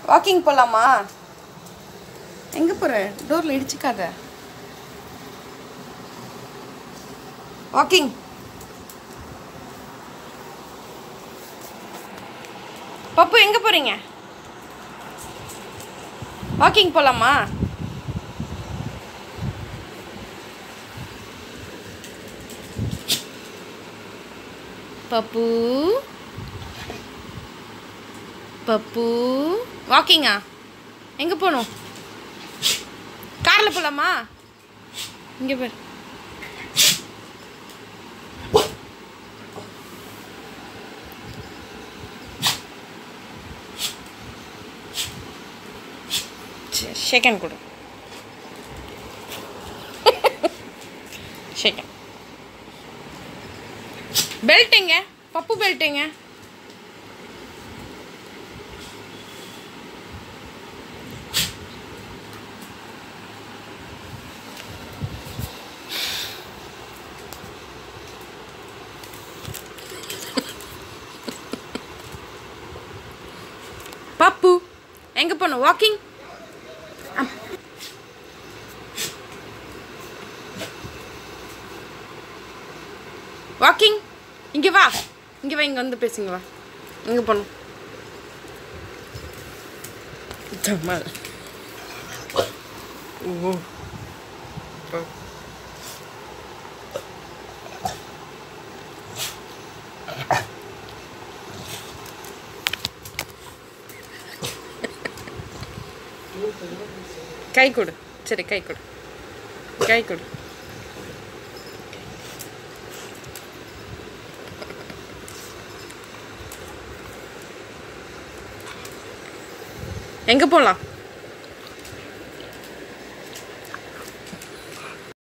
walking போகலாமா எங்கே போகிற டோரில் இடிச்சுக்காத வாக்கிங் பப்பு எங்கே போகிறீங்க வாக்கிங் போகலாமா பப்பு பப்பு வாக்கிங்கா எங்கே போகணும் காரில் போகலாமா இங்கே பேர் செகண்ட் கொடு செகண்ட் பெல்ட் எங்க பப்பு பெல்ட் எங்க பப்பு எங்க போகணும் வாக்கிங் வாக்கிங் இங்கே வா இங்கே வா இங்கே வந்து பேசுங்க வா இங்கே போகணும் ஜமால் ஓ ப- கை கொடு சரி கை கொடு கை கொடு எங்கே போகலாம்